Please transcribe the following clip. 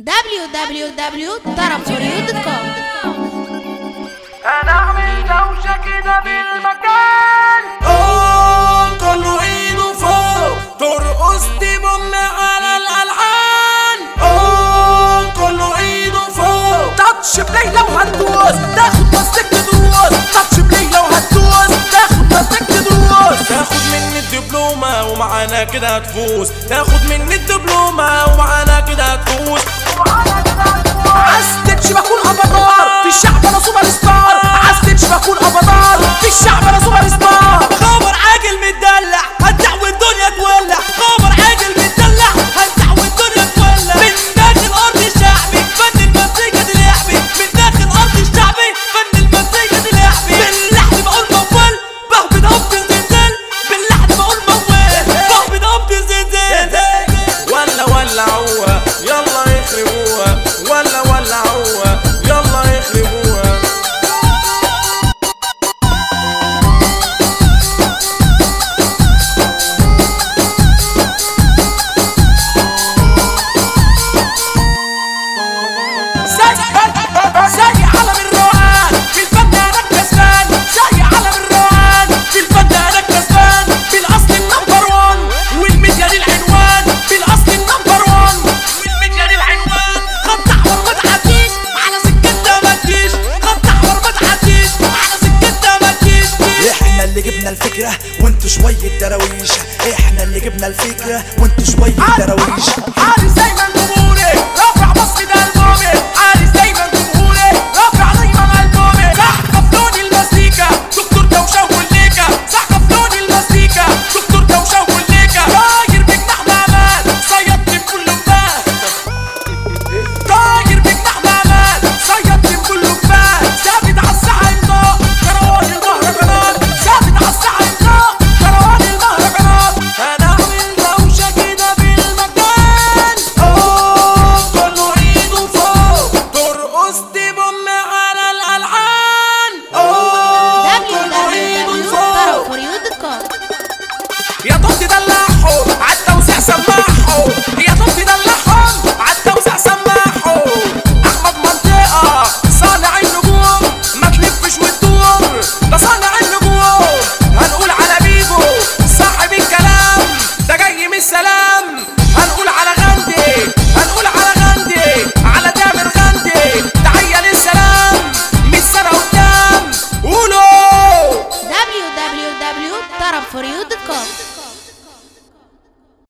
www.tarabsoryu.com هنعمل دوشة كده بالمكان اه كله ايده فوق ترقص تبم على الالحان اه كله ايده فوق تاتش بلاي لو هتدوس تاخد ماسك تدوس تاتش بلاي لو هتدوس تاخد ماسك تدوس تاخد مني الدبلومة ومعانا كده هتفوز تاخد مني الدبلومة ومعانا كده هتفوز عايز بكون افاتار في الشعب انا سوبر ستار عايز بكون افاتار في الشعب انا سوبر ستار خبر عاجل متدلع هتدع والدنيا تولع خبر عاجل متدلع هتدع والدنيا تولع من داخل ارض الشعبي فن المزيكا دي لعبي من داخل ارض الشعبي فن المزيكا دي لعبي باللحن بقول موال بهبد هبد الزلزال باللحن بقول موال بهبد هبد الزلزال ولا ولعوها يلا يخربوها ولا ولعوها يلا يخربوها زي زي علم الروقان في الفن انا كسبان زي علم الروقان في الفن انا كسبان في الاصل النمبر 1 والميديا دي العنوان في الاصل النمبر 1 والميديا دي العنوان خط احمر ما تعديش على سكتنا ما تجيش خط احمر ما تعديش على سكتنا ما تجيش احنا اللي جبنا الفكرة وانتوا شوية دراويش احنا اللي جبنا الفكرة